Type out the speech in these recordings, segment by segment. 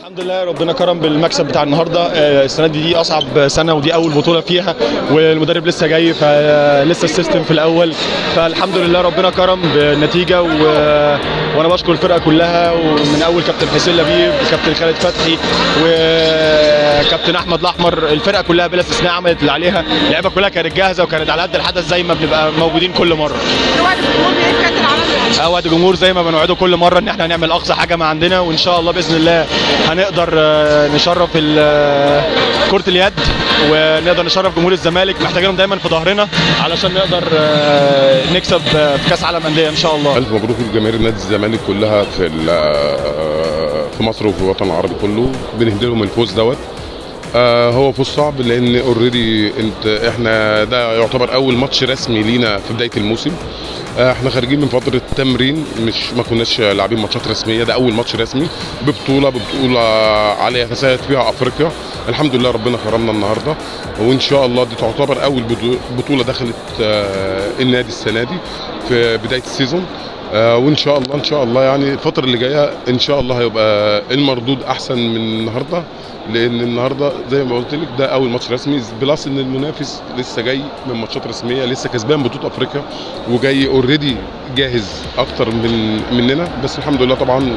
الحمد لله ربنا كرم بالمكسب بتاع النهارده آه، السنه دي دي اصعب سنه ودي اول بطوله فيها والمدرب لسه جاي فلسه السيستم في الاول فالحمد لله ربنا كرم بالنتيجه و... وانا بشكر الفرقه كلها ومن اول كابتن حسين لبيب كابتن خالد فتحي وكابتن احمد الاحمر الفرقه كلها بلا استثناء عملت اللي عليها اللعيبه كلها كانت جاهزه وكانت على قد الحدث زي ما بنبقى موجودين كل مره وعد الجمهور بايه في كاس العالم اوعد الجمهور زي ما بنوعده كل مره ان احنا هنعمل اقصى حاجه ما عندنا وان شاء الله باذن الله هنقدر آه، نشرف ال- آه، كره اليد ونقدر نشرف جمهور الزمالك محتاجينهم دايما في ظهرنا علشان نقدر آه، نكسب آه، في كاس عالم انديه ان شاء الله الف مبروك لجماهير نادي الزمالك كلها في ال- في مصر وفي الوطن العربي كله بنهدي لهم الفوز دوت آه، هو فوز صعب لان اوريدي انت احنا ده يعتبر اول ماتش رسمي لينا في بدايه الموسم آه، احنا خارجين من فتره تمرين مش ما كناش لاعبين ماتشات رسميه ده اول ماتش رسمي ببطوله ببطوله على يتساعد فيها افريقيا الحمد لله ربنا كرمنا النهارده وان شاء الله دي تعتبر اول بطو- بطوله دخلت آه، النادي السنه دي في بدايه السيزون آه، وان شاء الله ان شاء الله يعني الفتره اللي جايه ان شاء الله هيبقى المردود احسن من النهارده لان النهارده زي ما قلت لك ده اول ماتش رسمي بلس ان المنافس لسه جاي من ماتشات رسميه لسه كسبان بطوله افريقيا وجاي اوريدي جاهز اكتر من مننا بس الحمد لله طبعا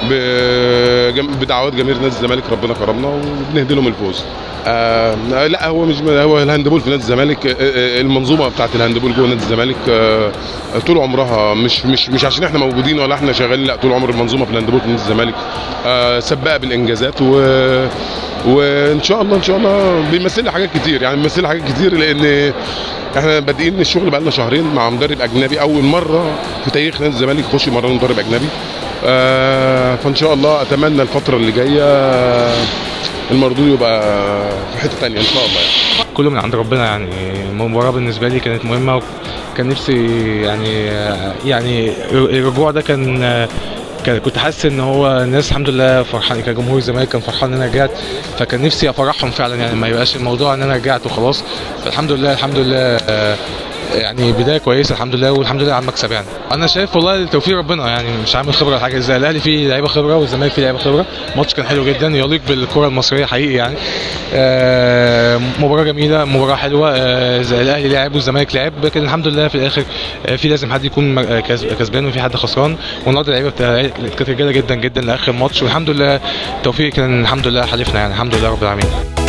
بجم- بدعوات جماهير نادي الزمالك ربنا كرمنا وبنهدي لهم الفوز آه لا هو مش هو الهاندبول في نادي الزمالك آه، آه، المنظومه بتاعت الهاندبول جوه نادي الزمالك آه، طول عمرها مش مش مش عشان احنا موجودين ولا احنا شغالين لا طول عمر المنظومه في الهاندبول في نادي الزمالك آه، سباقه بالانجازات و وان شاء الله ان شاء الله بيمثل لي حاجات كتير يعني بيمثل لي حاجات كتير لان احنا بادئين الشغل بقالنا شهرين مع مدرب اجنبي اول مره في تاريخ نادي الزمالك يخش يمرن مدرب اجنبي آه، فان شاء الله اتمنى الفتره اللي جايه المردود يبقى في حته تانية ان شاء الله يعني. كله من عند ربنا يعني المباراة بالنسبة لي كانت مهمة وكان نفسي يعني يعني الرجوع ده كان كان- كنت حاسس ان هو الناس الحمد لله فرحان كجمهور الزمالك كان فرحان ان انا رجعت فكان نفسي افرحهم فعلا يعني ما يبقاش الموضوع ان انا رجعت وخلاص فالحمد لله الحمد لله آه، يعني بدايه كويسه الحمد لله والحمد لله على المكسب يعني انا شايف والله توفيق ربنا يعني مش عامل خبره ولا حاجه ازاي الاهلي فيه لعيبه خبره والزمالك فيه لعيبه خبره الماتش كان حلو جدا يليق بالكره المصريه حقيقي يعني آه، مباراه جميله مباراه حلوه آه، زي الاهلي لعب والزمالك لعب لكن الحمد لله في الاخر آه، في لازم حد يكون م- آه، كسب- كسبان وفي حد خسران والنهارده اللعيبه بتاع- كانت رجاله جدا جدا لاخر ماتش والحمد لله التوفيق كان الحمد لله حالفنا يعني الحمد لله رب العالمين